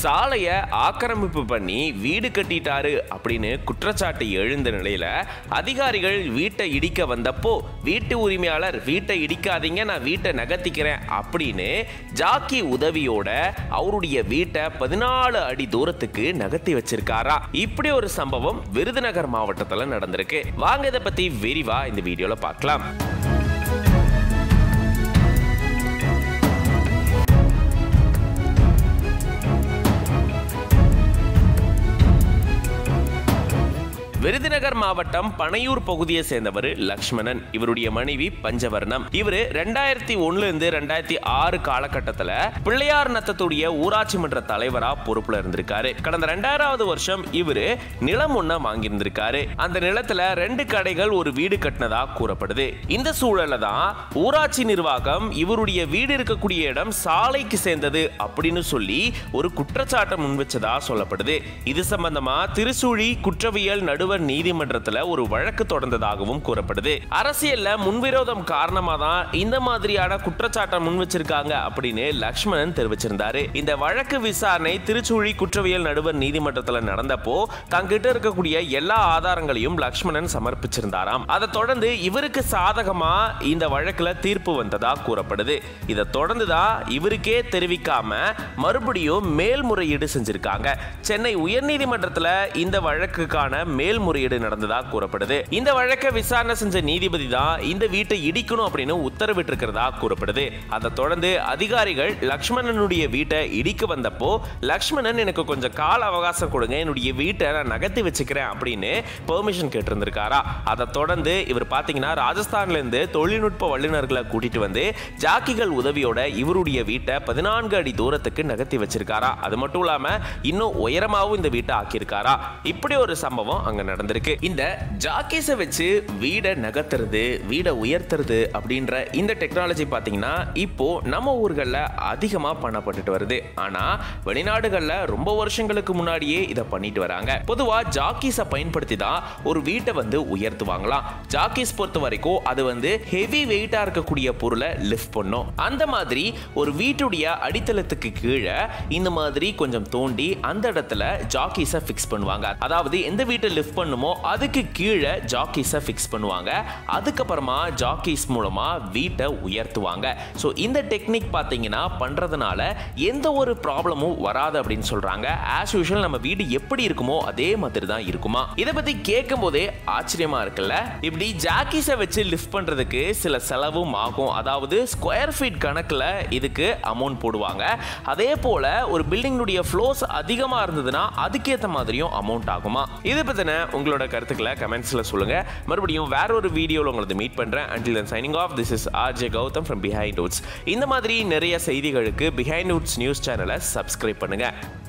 சாலையை ஆக்கிரமிப்பு பண்ணி வீடு கட்டிட்டாரு அப்படின்னு குற்றச்சாட்டு எழுந்த நிலையில அதிகாரிகள் வீட்டை இடிக்க வந்தப்போ வீட்டு உரிமையாளர் வீட்டை இடிக்காதீங்க நான் வீட்டை நகர்த்திக்கிறேன் அப்படின்னு ஜாக்கி உதவியோட அவருடைய வீட்டை பதினாலு அடி தூரத்துக்கு நகர்த்தி வச்சிருக்காரா இப்படி ஒரு சம்பவம் விருதுநகர் மாவட்டத்தில் நடந்திருக்கு வாங்க இதை பத்தி விரிவா இந்த வீடியோல பார்க்கலாம் விருதுநகர் மாவட்டம் பனையூர் பகுதியை சேர்ந்தவர் லக்ஷ்மணன் இவருடைய மனைவி பஞ்சவர்ணம் இவரு ரெண்டாயிரத்தி ஒண்ணுல இருந்து ரெண்டாயிரத்தி ஆறு காலகட்டத்துல பிள்ளையார் நத்தத்துடைய ஊராட்சி மன்ற தலைவரா பொறுப்புல இருந்திருக்காரு கடந்த ரெண்டாயிராவது வருஷம் இவரு நிலம் ஒண்ண வாங்கியிருந்திருக்காரு அந்த நிலத்துல ரெண்டு கடைகள் ஒரு வீடு கட்டினதா கூறப்படுது இந்த சூழல்ல தான் ஊராட்சி நிர்வாகம் இவருடைய வீடு இருக்கக்கூடிய இடம் சாலைக்கு சேர்ந்தது அப்படின்னு சொல்லி ஒரு குற்றச்சாட்டை முன்வச்சதா சொல்லப்படுது இது சம்பந்தமா திருசூழி குற்றவியல் நடுவர் நீதிமன்றத்துல ஒரு வழக்கு தொடர்ந்ததாகவும் கூறப்படுது அரசியல்ல முன்விரோதம் காரணமா தான் இந்த மாதிரியான குற்றச்சாட்டை முன் வச்சிருக்காங்க அப்படின்னு லக்ஷ்மணன் தெரிவிச்சிருந்தாரு இந்த வழக்கு விசாரணை திருச்சூழி குற்றவியல் நடுவர் நீதிமன்றத்துல நடந்தப்போ தங்கிட்ட இருக்கக்கூடிய எல்லா ஆதாரங்களையும் லக்ஷ்மணன் சமர்ப்பிச்சிருந்தாராம் அதை தொடர்ந்து இவருக்கு சாதகமா இந்த வழக்குல தீர்ப்பு வந்ததா கூறப்படுது இதை தொடர்ந்து தான் இவருக்கே தெரிவிக்காம மறுபடியும் மேல்முறையீடு செஞ்சிருக்காங்க சென்னை உயர்நீதிமன்றத்துல இந்த வழக்குக்கான மேல்முறையீடு நடந்ததா கூறப்படுது இந்த வழக்கை விசாரணை செஞ்ச நீதிபதி தான் இந்த வீட்டை இடிக்கணும் அப்படின்னு உத்தரவிட்டிருக்கிறதா கூறப்படுது அதை தொடர்ந்து அதிகாரிகள் லக்ஷ்மணனுடைய வீட்டை இடிக்க வந்தப்போ லக்ஷ்மணன் எனக்கு கொஞ்சம் கால அவகாசம் கொடுங்க என்னுடைய வீட்டை நான் நகர்த்தி வச்சுக்கிறேன் அப்படின்னு பெர்மிஷன் கேட்டிருந்திருக்காரா அதை தொடர்ந்து இவர் பார்த்தீங்கன்னா ராஜஸ்தான்ல இருந்து தொழில்நுட்ப வல்லுநர்களை கூட்டிட்டு வந்து ஜாக்கிகள் உதவியோட இவருடைய வீட்டை பதினான்கு அடி தூரத்துக்கு நகர்த்தி வச்சிருக்காரா அது மட்டும் இல்லாம இன்னும் உயரமாவும் இந்த வீட்டை ஆக்கியிருக்காரா இப்படி ஒரு சம்பவம் அங்க நடந்திருக்கு இந்த ஜாக்கீஸை வச்சு வீடை நகர்த்துறது வீடை உயர்த்துறது அப்படின்ற இந்த டெக்னாலஜி பார்த்தீங்கன்னா இப்போ நம்ம ஊர்களில் அதிகமாக பண்ணப்பட்டுட்டு வருது ஆனால் வெளிநாடுகளில் ரொம்ப வருஷங்களுக்கு முன்னாடியே இதை பண்ணிட்டு வராங்க பொதுவாக ஜாக்கீஸை பயன்படுத்தி தான் ஒரு வீட்டை வந்து உயர்த்துவாங்களாம் ஜாக்கீஸ் பொறுத்த வரைக்கும் அது வந்து ஹெவி வெயிட்டாக இருக்கக்கூடிய பொருளை லிஃப்ட் பண்ணும் அந்த மாதிரி ஒரு வீட்டுடைய அடித்தளத்துக்கு கீழே இந்த மாதிரி கொஞ்சம் தோண்டி அந்த இடத்துல ஜாக்கீஸை ஃபிக்ஸ் பண்ணுவாங்க அதாவது எந்த வீட்டை லிஃப்ட் பண்ணுமோ அதுக்கு கீழே ஜாக்கீஸை ஃபிக்ஸ் பண்ணுவாங்க அதுக்கப்புறமா ஜாக்கீஸ் மூலமா வீட்டை உயர்த்துவாங்க ஸோ இந்த டெக்னிக் பார்த்தீங்கன்னா பண்றதுனால எந்த ஒரு ப்ராப்ளமும் வராது அப்படின்னு சொல்றாங்க ஆஸ் யூஷுவல் நம்ம வீடு எப்படி இருக்குமோ அதே மாதிரி தான் இருக்குமா இதை பத்தி கேட்கும் போதே ஆச்சரியமா இருக்குல்ல இப்படி ஜாக்கீஸை வச்சு லிஃப்ட் பண்றதுக்கு சில செலவும் ஆகும் அதாவது ஸ்கொயர் ஃபீட் கணக்கில் இதுக்கு அமௌண்ட் போடுவாங்க அதே போல ஒரு பில்டிங்குடைய ஃப்ளோஸ் அதிகமாக இருந்ததுன்னா அதுக்கேற்ற மாதிரியும் அமௌண்ட் ஆகுமா இதை பற்றின உங்களோட கருத்துக்களை கமெண்ட்ஸில் சொல்லுங்க மறுபடியும் வேற ஒரு வீடியோவில் உங்களை மீட் பண்ணுறேன் until then signing off this is RJ Gautham from Behindwoods இந்த மாதிரி நிறைய செய்திகளுக்கு பிஹைண்ட் உட்ஸ் நியூஸ் சேனலை சப்ஸ்கிரைப் பண்ணுங்க